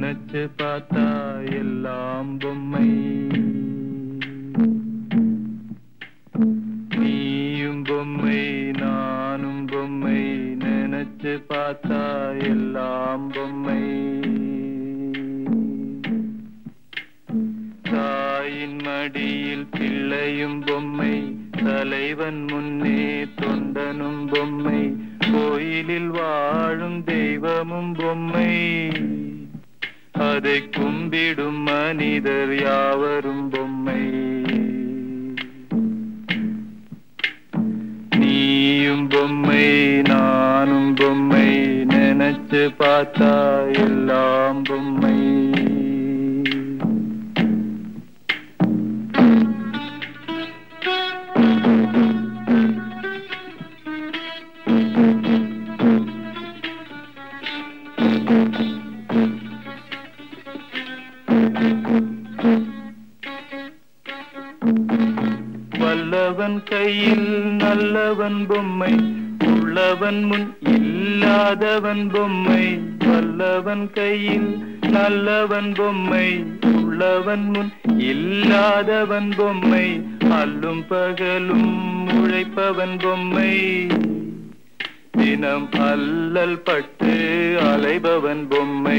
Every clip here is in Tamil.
நினைச்சு பார்த்தா எல்லாம் பொம்மை நீயும் பொம்மை நானும் பொம்மை நினைச்சு பார்த்தா எல்லாம் பொம்மை தாயின் மடியில் பிள்ளையும் பொம்மை தலைவன் முன்னே தொண்டனும் பொம்மை கோயிலில் வாழும் தெய்வமும் பொம்மை அதை கும்பிடும் மனிதர் யாவரும் பொம்மை நீயும் பொம்மை நானும் பொம்மை நினைச்சு பார்த்தா எல்லாம் பொம்மை வல்லவன் கையில் நல்லவன் பொம்மை உள்ளவன் முன் இல்லாதவன் பொம்மை வல்லவன் கையில் நல்லவன் பொம்மை உள்ளவன் முன் இல்லாதவன் பொம்மை அல்லும் பகலும் உழைப்பவன் பொம்மை தினம் அல்லல் பட்டு அலைபவன் பொம்மை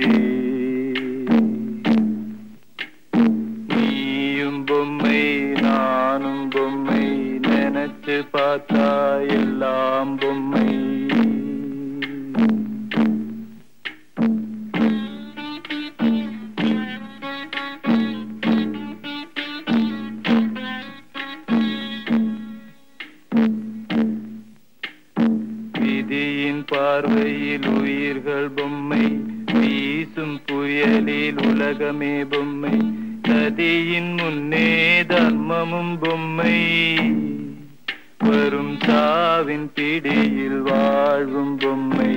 நீயும் பொம்மை நானும் பொம்மை நினைச்சு பார்த்தா எல்லாம் பொம்மை விதியின் பார்வையில் உயிர்கள் பொம்மை வீசும் புயலில் உலகமே பொம்மை சதியின் முன்னே தர்மமும் பொம்மை வரும் சாவின் பிடியில் வாழ்வும் பொம்மை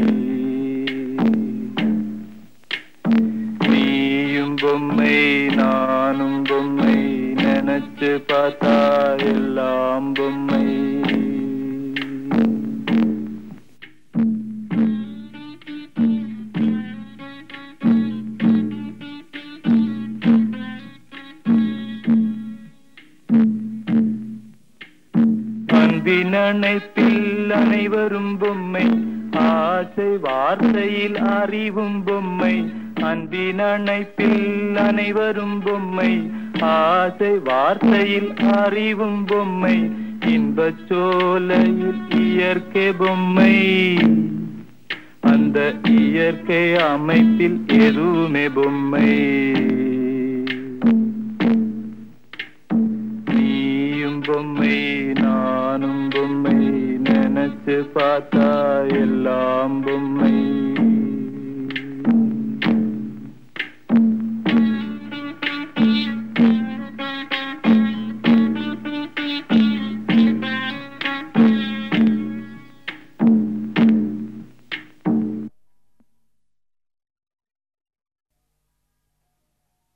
நீயும் பொம்மை நானும் பொம்மை நினைச்சு பார்த்தா எல்லாம் பொம்மை அன்பின் அணைப்பில் அனைவரும் பொம்மை ஆசை வார்த்தையில் அறிவும் பொம்மை அன்பின் அணைப்பில் அனைவரும் பொம்மை ஆசை வார்த்தையில் அறிவும் பொம்மை இன்பச் சோலையில் இயற்கை பொம்மை அந்த இயற்கை அமைப்பில் எதுவுமே பொம்மை நீயும் பொம்மை நானும் பொம்மை நினைச்சு பார்த்தா எல்லாம் பொம்மை